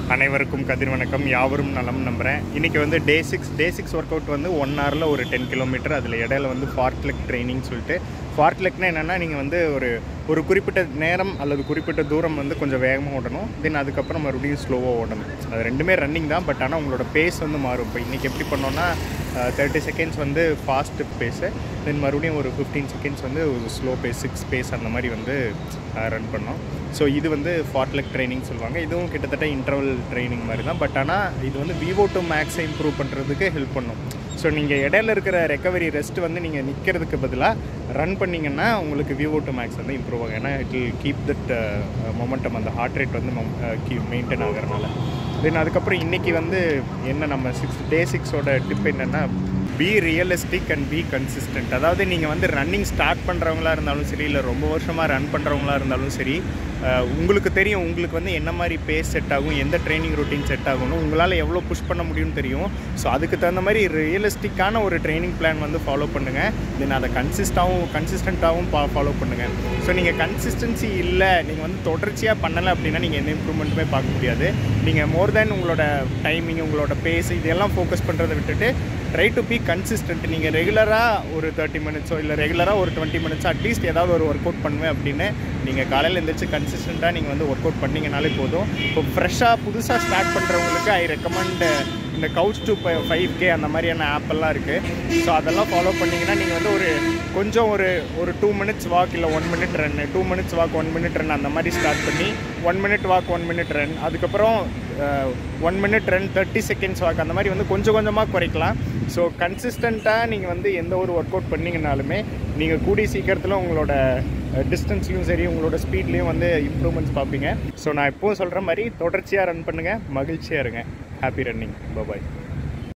அனைவருக்கும் கதிர் வணக்கம் யாவரும் நலம் நம்புகிறேன் இன்றைக்கி வந்து day six day six workout வந்து ஒன் ஹவரில் ஒரு டென் கிலோமீட்டர் அதில் இடையில வந்து ஃபார்ட்லெக் ட்ரைனிங் சொல்லிட்டு ஃபார்ட்லெக்னா என்னென்னா நீங்கள் வந்து ஒரு ஒரு குறிப்பிட்ட நேரம் அல்லது குறிப்பிட்ட தூரம் வந்து கொஞ்சம் வேகமாக ஓடணும் தென் அதுக்கப்புறம் மறுபடியும் ஸ்லோவாக ஓடணும் அது ரெண்டுமே ரன்னிங் தான் பட் ஆனால் உங்களோட பேஸ் வந்து மாறும் இப்போ இன்றைக்கி எப்படி பண்ணோன்னா தேர்ட்டி செகண்ட்ஸ் வந்து ஃபாஸ்ட் பேஸு தென் மறுபடியும் ஒரு ஃபிஃப்டீன் செகண்ட்ஸ் வந்து ஒரு ஸ்லோ பேஸ் சிக்ஸ் பேஸ் அந்த மாதிரி வந்து ரன் பண்ணோம் ஸோ இது வந்து ஃபார்ட்லெக் ட்ரைனிங் சொல்லுவாங்க இதுவும் கிட்டத்தட்ட இன்டர்வல் ட்ரைனிங் மாதிரி தான் பட் ஆனால் இது வந்து விவோ டு மேக்ஸை இம்ப்ரூவ் பண்ணுறதுக்கு ஹெல்ப் பண்ணும் ஸோ நீங்கள் இடையில இருக்கிற ரெக்கவரி ரெஸ்ட் வந்து நீங்கள் நிற்கிறதுக்கு பதிலாக ரன் பண்ணிங்கன்னா உங்களுக்கு விவோ டு மேக்ஸ் வந்து இம்ப்ரூவ் ஆகும் ஏன்னா it will keep that momentum அந்த ஹார்ட் ரேட் வந்து கீப் மெயின்டைன் ஆகிறனால தென் அதுக்கப்புறம் இன்றைக்கி வந்து என்ன நம்ம சிக்ஸ் டே சிக்ஸோட டிப் என்னென்னா be realistic and be consistent அதாவது நீங்கள் வந்து ரன்னிங் ஸ்டார்ட் பண்ணுறவங்களா இருந்தாலும் சரி இல்லை ரொம்ப வருஷமாக ரன் பண்ணுறவங்களா இருந்தாலும் சரி அஹ், உங்களுக்கு தெரியும் உங்களுக்கு வந்து என்ன மாதிரி பேஸ் செட் ஆகும் எந்த ட்ரைனிங் ரொட்டீன் செட் ஆகணும் உங்களால் எவ்வளோ புஷ் பண்ண முடியும்னு தெரியும் ஸோ அதுக்கு தகுந்த மாதிரி ரியலிஸ்டிக்கான ஒரு ட்ரைனிங் பிளான் வந்து ஃபாலோ பண்ணுங்கள் தென் அதை கன்சிஸ்டாகவும் கன்சிஸ்டண்ட்டாகவும் ஃபாலோ பண்ணுங்கள் ஸோ நீங்கள் கன்சிஸ்டன்சி இல்லை நீங்கள் வந்து தொடர்ச்சியாக பண்ணலை அப்படின்னா நீங்கள் எந்த இம்ப்ரூவ்மெண்ட்டுமே பார்க்க முடியாது நீங்கள் மோர் தேன் உங்களோட டைமிங் உங்களோட பேஸ் இதெல்லாம் ஃபோக்கஸ் பண்ணுறதை விட்டுட்டு ட்ரை டு பி கன்சிஸ்டன்ட் நீங்கள் ரெகுலராக ஒரு தேர்ட்டி மினிட்ஸோ இல்லை ரெகுலராக ஒரு டுவெண்ட்டி மினிட்ஸ் அட்லீஸ்ட் ஏதாவது ஒரு ஒர்க் அவுட் பண்ணுவேன் அப்படின்னு நீங்கள் காலையில் எழுந்திரிச்சு கன்சிஸ்டண்ட்டாக நீங்கள் வந்து ஒர்க் அவுட் பண்ணிங்கனாலே போதும் இப்போ ஃப்ரெஷ்ஷாக புதுசாக ஸ்டார்ட் பண்ணுறவங்களுக்கு ஐ ரெக்கமெண்ட் இந்த கவுச் டு ஃபைவ் கே அந்த மாதிரியான ஆப் எல்லாம் இருக்குது ஸோ அதெல்லாம் ஃபாலோ பண்ணிங்கன்னா நீங்கள் வந்து ஒரு கொஞ்சம் ஒரு ஒரு டூ மினிட்ஸ் வாக் இல்லை one minute run two minutes walk one minute run அந்த மாதிரி ஸ்டார்ட் பண்ணி one minute walk one minute run அதுக்கப்புறம் one minute run thirty seconds walk அந்த மாதிரி வந்து கொஞ்சம் கொஞ்சமாக குறைக்கலாம் ஸோ கன்சிஸ்டண்ட்டாக நீங்கள் வந்து எந்த ஒரு ஒர்க் அவுட் பண்ணிங்கனாலுமே நீங்கள் கூடிய சீக்கிரத்தில் உங்களோட டிஸ்டன்ஸ்லையும் சரி உங்களோட ஸ்பீட்லேயும் வந்து இம்ப்ரூவ்மெண்ட்ஸ் பார்ப்பீங்க ஸோ நான் எப்பவும் சொல்கிற மாதிரி தொடர்ச்சியாக ரன் பண்ணுங்கள் மகிழ்ச்சியாக இருங்க ஹாப்பி ரன்னிங் பாய்